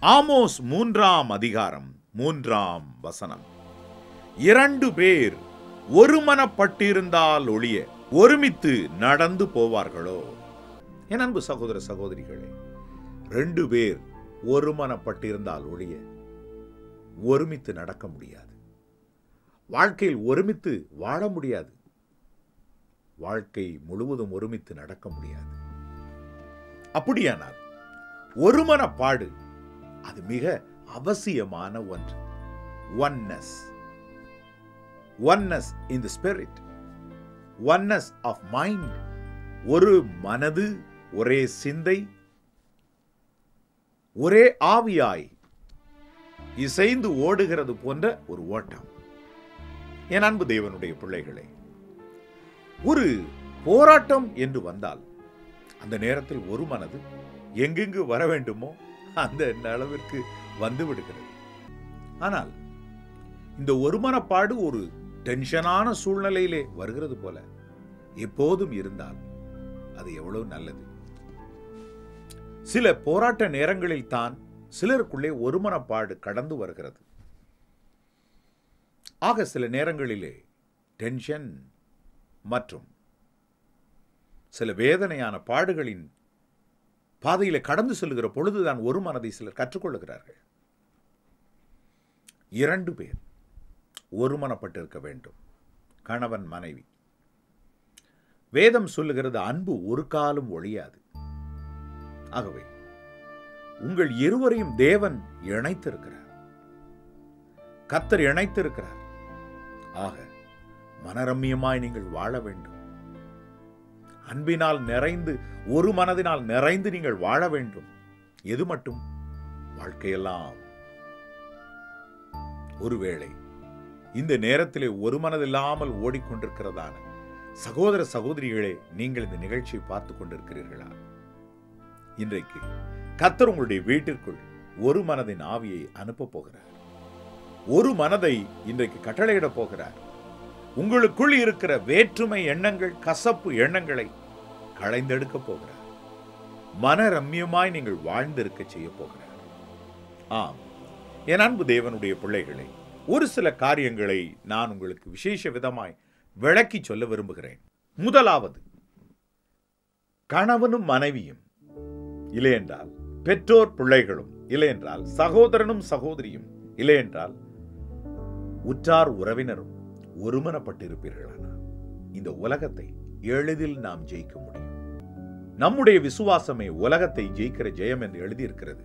Amos மூன்றாம் அதிகாரம் மூன்றாம் வசனம் இரண்டு பேர் ஒருமனப்பட்டிருந்தால் ஒழிய ஒருமித்து நடந்து போவார்களோ என் அன்பு சகோதர சகோதரிகளே ரெண்டு பேர் ஒருமனப்பட்டிருந்தால் ஒழிய ஒருமித்து நடக்க முடியாது வாழ்க்கையில் ஒருமித்து வாழ முடியாது வாழ்க்கை முழுவதும் ஒருமித்து நடக்க முடியாது அப்படியானால் ஒருமனப்பாடு அது மிக அவசியமான ஒன்று oneness oneness in the spirit oneness of mind ஒரு மனது ஒரே சிந்தை ஒரே ஆவியாய் இசைந்து ஓடுகிறது போன்ற ஒரு ஓட்டம் என் அன்பு தேவனுடைய பிள்ளைகளே ஒரு போராட்டம் என்று வந்தால் அந்த நேரத்தில் ஒரு மனது எங்கெங்கு வர வேண்டுமோ அந்த அளவிற்கு வந்து விடுகிறது ஆனால் இந்த ஒருமனப்பாடு ஒரு டென்ஷனான சூழ்நிலையிலே வருகிறது போல எப்போதும் இருந்தால் அது எவ்வளவு நல்லது சில போராட்ட நேரங்களில் தான் சிலருக்குள்ளே ஒருமனப்பாடு கடந்து வருகிறது ஆக சில நேரங்களிலே டென்ஷன் மற்றும் சில வேதனையான பாடுகளின் பாதையில கடந்து செல்லுகிற பொழுதுதான் ஒரு மனதை சிலர் கற்றுக்கொள்ளுகிறார்கள் இரண்டு பேர் ஒருமனப்பட்டிருக்க வேண்டும் கணவன் மனைவி வேதம் சொல்லுகிறது அன்பு ஒரு காலம் ஒழியாது ஆகவே உங்கள் இருவரையும் தேவன் இணைத்திருக்கிறார் கத்தர் இணைத்திருக்கிறார் ஆக மனரம்யமாய் நீங்கள் வாழ வேண்டும் அன்பினால் நிறைந்து ஒரு மனதினால் நிறைந்து நீங்கள் வாழ வேண்டும் எது மட்டும் வாழ்க்கையெல்லாம் ஒருவேளை இந்த நேரத்திலே ஒரு மனதில்லாமல் ஓடிக்கொண்டிருக்கிறதான சகோதர சகோதரிகளே நீங்கள் இந்த நிகழ்ச்சியை பார்த்து கொண்டிருக்கிறீர்களா இன்றைக்கு கத்தர் உங்களுடைய வீட்டிற்குள் ஒரு மனதின் ஆவியை அனுப்ப போகிறார் ஒரு மனதை இன்றைக்கு கட்டளையிட போகிறார் உங்களுக்குள் இருக்கிற வேற்றுமை எண்ணங்கள் கசப்பு எண்ணங்களை களைந்தெடுக்க போகிறார் மன ரம்யமாய் நீங்கள் வாழ்ந்திருக்க செய்ய போகிறார் ஆம் என் அன்பு தேவனுடைய பிள்ளைகளே ஒரு சில காரியங்களை நான் உங்களுக்கு விசேஷ விதமாய் விளக்கி சொல்ல விரும்புகிறேன் முதலாவது கணவனும் மனைவியும் இல்லையென்றால் பெற்றோர் பிள்ளைகளும் இல்லையென்றால் சகோதரனும் சகோதரியும் இல்லையென்றால் உற்றார் உறவினரும் ஒருமனப்பட்டிருப்பீர்களானால் இந்த உலகத்தை எளிதில் நாம் ஜெயிக்க முடியும் நம்முடைய விசுவாசமே உலகத்தை ஜெயிக்கிற ஜெயம் என்று எழுதியிருக்கிறது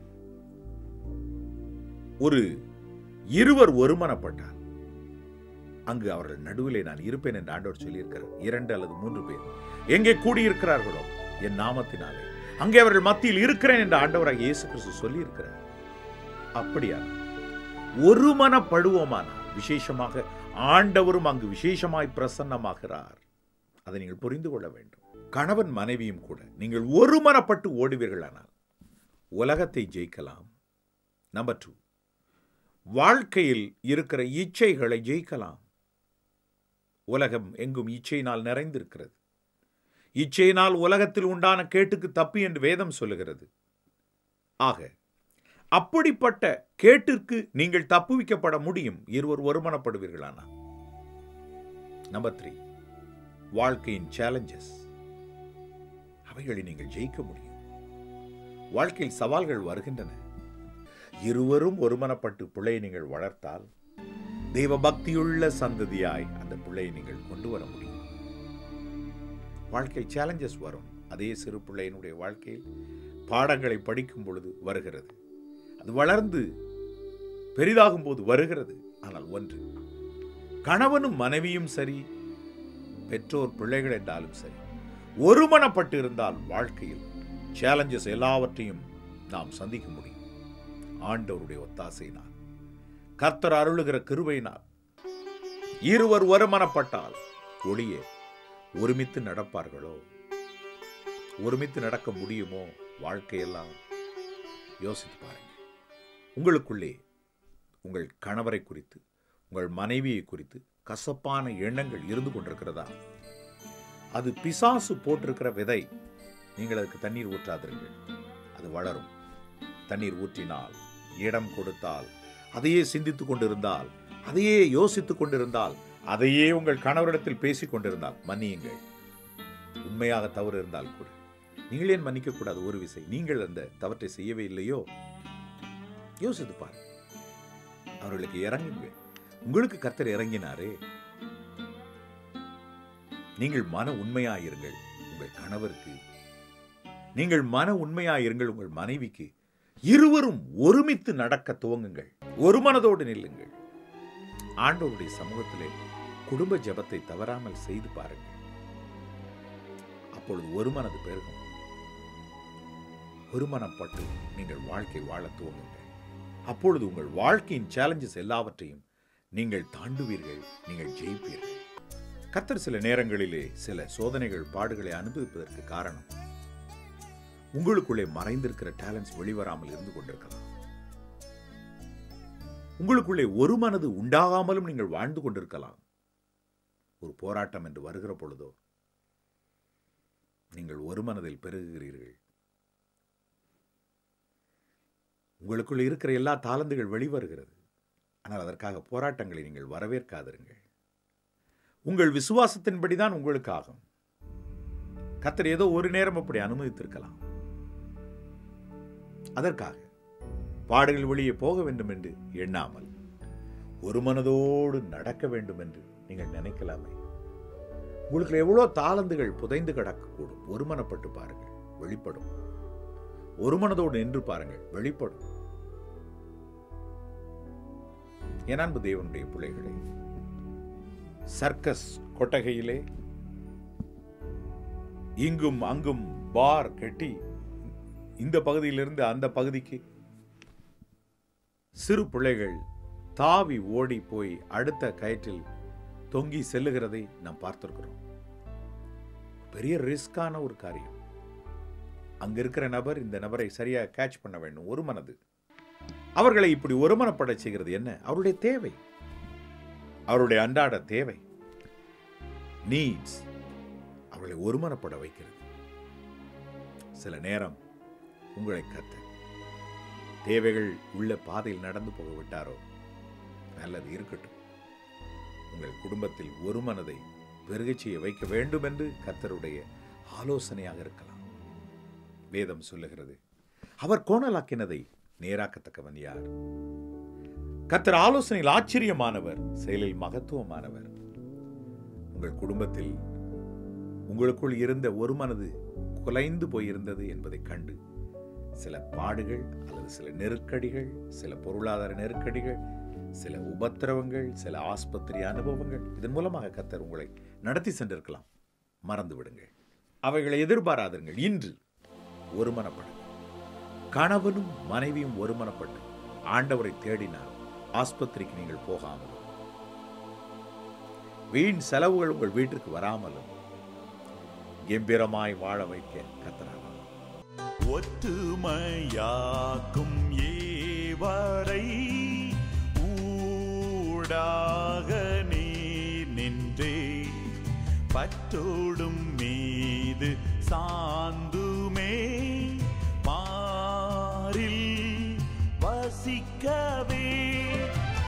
ஒரு இருவர் ஒருமனப்பட்டால் அங்கு அவர்கள் நடுவிலே நான் இருப்பேன் என்று ஆண்டவர் சொல்லியிருக்கிறார் இரண்டு அல்லது மூன்று பேர் எங்கே கூடியிருக்கிறார்களோ என் நாமத்தினாலே அங்கே அவர்கள் மத்தியில் இருக்கிறேன் என்று ஆண்டவராக இயேசு கிறிஸ்து சொல்லியிருக்கிறார் அப்படியானால் ஒருமனப்படுவோமானால் விசேஷமாக ஆண்டவரும் அங்கு விசேஷமாய் பிரசன்னமாகிறார் அதை நீங்கள் புரிந்து கொள்ள வேண்டும் கணவன் மனைவியும் கூட நீங்கள் ஒருமனப்பட்டு ஓடுவீர்களானால் உலகத்தை ஜெயிக்கலாம் நம்பர் டூ வாழ்க்கையில் இருக்கிற இச்சைகளை ஜெயிக்கலாம் உலகம் எங்கும் இச்சையினால் நிறைந்திருக்கிறது இச்சையினால் உலகத்தில் உண்டான கேட்டுக்கு தப்பி என்று வேதம் சொல்லுகிறது ஆக அப்படிப்பட்ட கேட்டிற்கு நீங்கள் தப்புவிக்கப்பட முடியும் இருவர் ஒருமனப்படுவீர்களானால் நம்பர் த்ரீ வாழ்க்கையின் சேலஞ்சஸ் அவைகளை நீங்கள் ஜெயிக்க முடியும் வாழ்க்கையில் சவால்கள் வருகின்றன இருவரும் ஒருமனப்பட்டு பிள்ளையை நீங்கள் வளர்த்தால் தெய்வ பக்தியுள்ள சந்ததியாய் அந்த பிள்ளையை நீங்கள் கொண்டு வர முடியும் வாழ்க்கையில் சேலஞ்சஸ் வரும் அதே சிறு பிள்ளையினுடைய வாழ்க்கையில் பாடங்களை படிக்கும் பொழுது வருகிறது அது வளர்ந்து பெரிதாகும் போது வருகிறது ஆனால் ஒன்று கணவனும் மனைவியும் சரி பெற்றோர் பிள்ளைகள் என்றாலும் சரி ஒருமனப்பட்டு இருந்தால் வாழ்க்கையில் சேலஞ்சஸ் எல்லாவற்றையும் நாம் சந்திக்க முடியும் ஆண்டவருடைய ஒத்தாசையினால் கர்த்தர் அருளுகிற கிருபையினால் இருவர் ஒருமனப்பட்டால் ஒளியே ஒருமித்து நடப்பார்களோ ஒருமித்து நடக்க முடியுமோ வாழ்க்கையெல்லாம் யோசித்து பாருங்க உங்களுக்குள்ளே உங்கள் கணவரை குறித்து உங்கள் மனைவியை குறித்து கசப்பான எண்ணங்கள் இருந்து கொண்டிருக்கிறதா அது பிசாசு போட்டிருக்கிற விதை நீங்கள் அதுக்கு தண்ணீர் ஊற்றாதீர்கள் அது வளரும் தண்ணீர் ஊற்றினால் இடம் கொடுத்தால் அதையே சிந்தித்துக் கொண்டிருந்தால் அதையே யோசித்துக் கொண்டிருந்தால் அதையே உங்கள் கணவரிடத்தில் பேசிக் கொண்டிருந்தால் மன்னியுங்கள் உண்மையாக தவறு இருந்தால் கூட நீங்கள் ஏன் மன்னிக்க கூடாது ஒரு விசை நீங்கள் அந்த தவற்றை செய்யவே இல்லையோ யோசித்து பாருங்க அவர்களுக்கு இறங்குங்க உங்களுக்கு கர்த்தர் இறங்கினாரே நீங்கள் மன உண்மையாயிருங்கள் உங்கள் கணவருக்கு நீங்கள் மன உண்மையாயிருங்கள் உங்கள் மனைவிக்கு இருவரும் ஒருமித்து நடக்க துவங்குங்கள் ஒரு மனதோடு நில்லுங்கள் ஆண்டவருடைய சமூகத்திலே குடும்ப ஜெபத்தை தவறாமல் செய்து பாருங்கள் அப்பொழுது ஒரு மனது பெருகும் ஒரு மனப்பட்டு நீங்கள் வாழ்க்கை வாழ துவங்குங்கள் அப்பொழுது உங்கள் வாழ்க்கையின் சேலஞ்சஸ் எல்லாவற்றையும் நீங்கள் தாண்டுவீர்கள் நீங்கள் ஜெயிப்பீர்கள் கத்தர் சில நேரங்களிலே சில சோதனைகள் பாடுகளை அனுபவிப்பதற்கு காரணம் உங்களுக்குள்ளே மறைந்திருக்கிற டேலண்ட்ஸ் வெளிவராமல் இருந்து கொண்டிருக்கலாம் உங்களுக்குள்ளே ஒரு மனது உண்டாகாமலும் நீங்கள் வாழ்ந்து கொண்டிருக்கலாம் ஒரு போராட்டம் என்று வருகிற பொழுதோ நீங்கள் ஒரு மனதில் பெருகுகிறீர்கள் உங்களுக்குள் இருக்கிற எல்லா தாளந்துகள் வெளிவருகிறது ஆனால் அதற்காக போராட்டங்களை நீங்கள் வரவேற்காதிருங்கள் உங்கள் விசுவாசத்தின்படிதான் உங்களுக்கு ஆகும் கத்தர் ஏதோ ஒரு நேரம் அப்படி அனுமதித்திருக்கலாம் அதற்காக பாடுகள் வெளியே போக வேண்டும் என்று எண்ணாமல் ஒரு மனதோடு நடக்க வேண்டும் என்று நீங்கள் நினைக்கலாமே உங்களுக்கு எவ்வளோ தாளந்துகள் புதைந்து கிடக்கக்கூடும் ஒருமனப்பட்டு பாருங்கள் வெளிப்படும் ஒரு மனதோடு நின்று பாருங்கள் வெளிப்படும் என் அன்பு தேவனுடைய பிள்ளைகளே சர்க்கஸ் கொட்டகையிலே இங்கும் அங்கும் பார் கட்டி இந்த பகுதியிலிருந்து அந்த பகுதிக்கு சிறு பிள்ளைகள் தாவி ஓடி போய் அடுத்த கயிற்றில் தொங்கி செல்லுகிறதை நாம் பார்த்திருக்கிறோம் பெரிய ரிஸ்கான ஒரு காரியம் அங்க இருக்கிற நபர் இந்த நபரை சரியா கேட்ச் பண்ண வேண்டும் ஒரு மனது அவர்களை இப்படி ஒருமனப்பட செய்கிறது என்ன அவருடைய தேவை அவருடைய அன்றாட தேவை நீட்ஸ் அவர்களை ஒருமனப்பட வைக்கிறது சில நேரம் உங்களை கத்த தேவைகள் உள்ள பாதையில் நடந்து போக விட்டாரோ நல்லது இருக்கட்டும் உங்கள் குடும்பத்தில் ஒரு மனதை பெருகச் செய்ய வைக்க வேண்டும் என்று கர்த்தருடைய ஆலோசனையாக இருக்கலாம் வேதம் சொல்லுகிறது அவர் கோணலாக்கினதை நேராக்கத்தக்கவன் யார் கர்த்தர் ஆலோசனையில் ஆச்சரியமானவர் செயலில் மகத்துவமானவர் உங்கள் குடும்பத்தில் உங்களுக்குள் இருந்த ஒரு மனது குலைந்து போயிருந்தது என்பதை கண்டு சில பாடுகள் அல்லது சில நெருக்கடிகள் சில பொருளாதார நெருக்கடிகள் சில உபத்திரவங்கள் சில ஆஸ்பத்திரி அனுபவங்கள் இதன் மூலமாக கத்தர் உங்களை நடத்தி சென்றிருக்கலாம் மறந்து விடுங்கள் அவைகளை எதிர்பாராதுங்கள் இன்று ஒருமனப்படுங்கள் கணவனும் மனைவியும் ஒருமனப்பட்டு ஆண்டவரை தேடினால் ஆஸ்பத்திரிக்கு நீங்கள் போகாமலும் வீண் செலவுகள் உங்கள் வீட்டிற்கு வராமலும் கம்பீரமாய் வாழ வைக்க கத்தராக ஒற்றுமையாக்கும் ஏவரை ஊடாக நீர் நின்றே பற்றோடும் மீது சாந்து